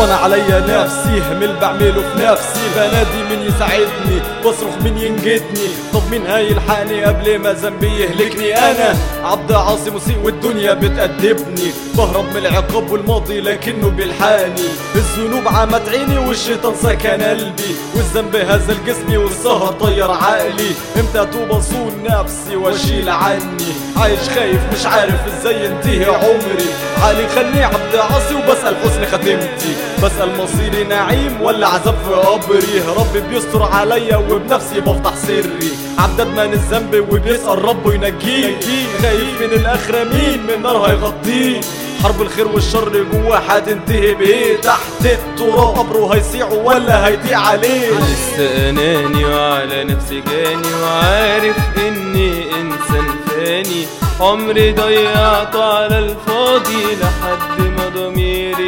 وانا عليا نفسي همل بعمله في نفسي بنادي مين يساعدني بصرخ مين ينجدني طب مين هيلحقني قبل ما ذنبي يهلكني انا عبد عاصي مسيء والدنيا بتأدبني بهرب من العقاب والماضي لكنه بيلحقني الذنوب عمت عيني والشيطان سكن قلبي والذنب هزل جسمي والسهر طير عقلي امتى اتوب اصون نفسي واشيل عني عايش خايف مش عارف ازاي ينتهي عمري حالي خلني عبد عاصي وبسأل حسن خاتمتي بسأل مصيري نعيم ولا عذاب في قبري ربي بيستر عليا وبنفسي بفضح سري عبد ادمن الذنب وبيسأل ربه ينجيه خايف من الاخرة مين من نار هيغطيه حرب الخير والشر جواه هتنتهي بايه تحت التراب قبره هيسيع ولا هيضيع عليه لسه اناني وعلى نفسي جاني وعارف اني انسان فاني عمري ضيعته على الفاضي لحد ما ضميري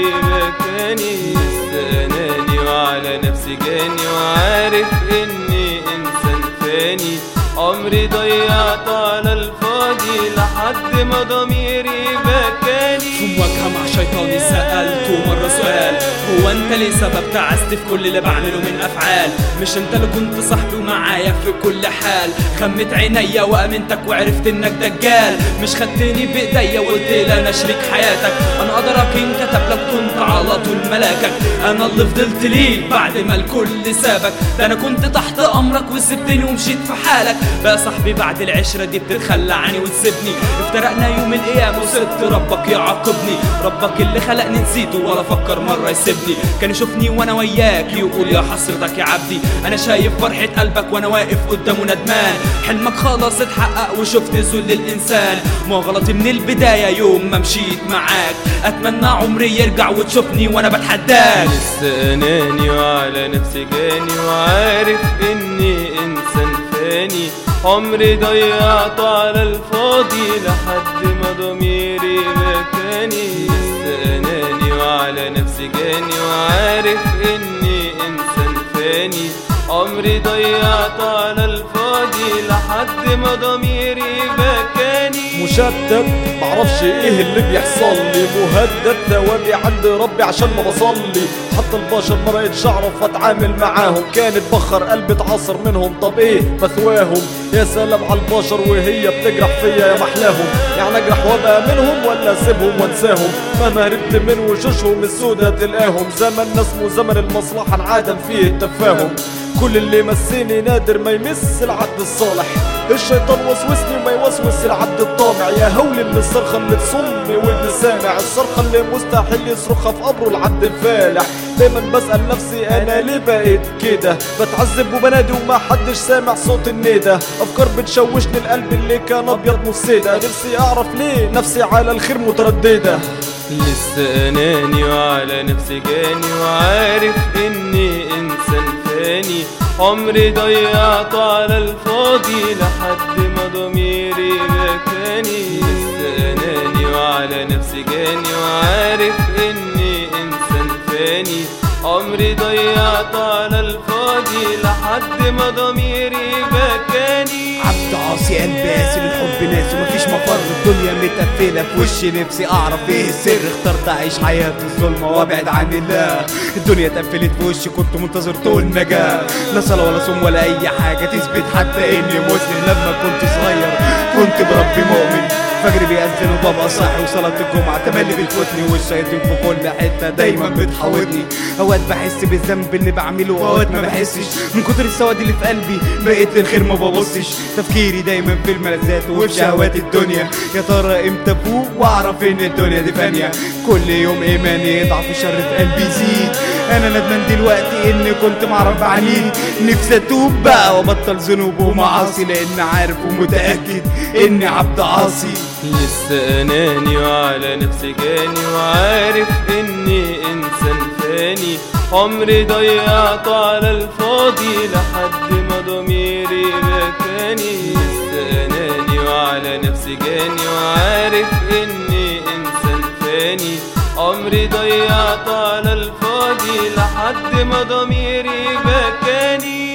بكاني لسه اناني وعلى نفسي جاني وعارف اني انسان فاني عمري ضيعته على الفاضي لحد ما ضميري بكاني في مواجهة مع شيطاني سألته مرة سؤال هو انت ليه سبب تعست في كل اللي بعمله من افعال مش انت اللي كنت صاحبي ومعايا في كل حال خمت عينيا وامنتك وعرفت انك دجال مش خدتني بايديا وقلت لي انا شريك حياتك انا قدرك ان كتب لك كنت على طول ملاكك انا اللي فضلت ليك بعد ما الكل سابك ده انا كنت تحت امرك وسبتني ومشيت في حالك بقى صاحبي بعد العشرة دي بتتخلى عني وتسيبني افترقنا يوم القيامة وسبت ربك يعاقبني ربك اللي خلقني نسيته ولا فكر مرة يسيبني كان يشوفني وانا وياك يقول يا حسرتك يا عبدي انا شايف فرحة قلبك وانا واقف قدامه ندمان حلمك خلاص اتحقق وشفت ذل الانسان ما غلطي من البداية يوم ما مشيت معاك اتمنى عمري يرجع وتشوفني وانا بتحداك لسه اناني وعلى نفسي جاني وعارف اني انسان فاني عمري ضيعته على الفاضي لحد ما ضميري بكاني لسه اناني وعلى نفسي جاني وعارف اني انسان فاني عمري ضيعته على الفاضي لحد ما ضميري بكاني مشتت معرفش ايه اللي بيحصل لي مهدد ثوابي عند ربي عشان ما بصلي حتى البشر ما بقتش اعرف اتعامل معاهم كانت بخر قلبي اتعصر منهم طب ايه مثواهم يا سلام على البشر وهي بتجرح فيا يا محلاهم يعني اجرح وابقى منهم ولا اسيبهم وانساهم مهما هربت من وشوشهم السودة تلاقاهم زمن اسمه زمن المصلحة انعدم فيه التفاهم كل اللي مسني نادر ما يمس العبد الصالح الشيطان وسوسني وما يوسوس العبد الطامع يا هول من الصرخة اللي تصم ودن سامع الصرخة اللي مستحيل يصرخها في قبره العبد الفالح دايما بسأل نفسي انا ليه بقيت كده بتعذب وبنادي وما حدش سامع صوت الندى افكار بتشوشني القلب اللي كان ابيض مسيدة نفسي اعرف ليه نفسي على الخير مترددة لسه اناني وعلى نفسي جاني وعارف اني انسان فاني عمري ضيعته على الفاضي لحد ما ضميري بكاني لسه اناني وعلى نفسي جاني وعارف اني انسان فاني عمري ضيعته على الفاضي لحد ما ضميري بكاني عبد عاصي قلبي قاسي للحب ناسي مفيش مفر الدنيا متقفله في وشي نفسي اعرف ايه السر اخترت اعيش حياه الظلمه وابعد عن الله الدنيا اتقفلت في وشي كنت منتظر طول نجاه لا صلاه ولا صوم ولا اي حاجه تثبت حتى اني مسلم لما كنت صغير كنت بربي مؤمن فجر بيأذن وبابا صاحي وصلاة الجمعة تملي بتفوتني والشياطين في كل حتة دايما بتحاوطني أوقات بحس بالذنب اللي بعمله وأوقات ما بحسش من كتر السواد اللي في قلبي بقيت للخير ما ببصش تفكيري دايما في الملذات وفي شهوات الدنيا يا ترى امتى افوق واعرف ان الدنيا دي فانية كل يوم ايماني يضعف الشر في قلبي يزيد انا ندمان دلوقتي اني كنت معرف عنيد نفسي اتوب بقى وابطل ذنوب ومعاصي لان عارف ومتاكد اني عبد عاصي لسه اناني وعلى نفسي جاني وعارف اني انسان فاني عمري ضيعته على الفاضي لحد ما ضميري بكاني لسه اناني وعلى نفسي جاني وعارف اني انسان فاني عمري ضيعته على الفاضي لحد ما ضميري بكاني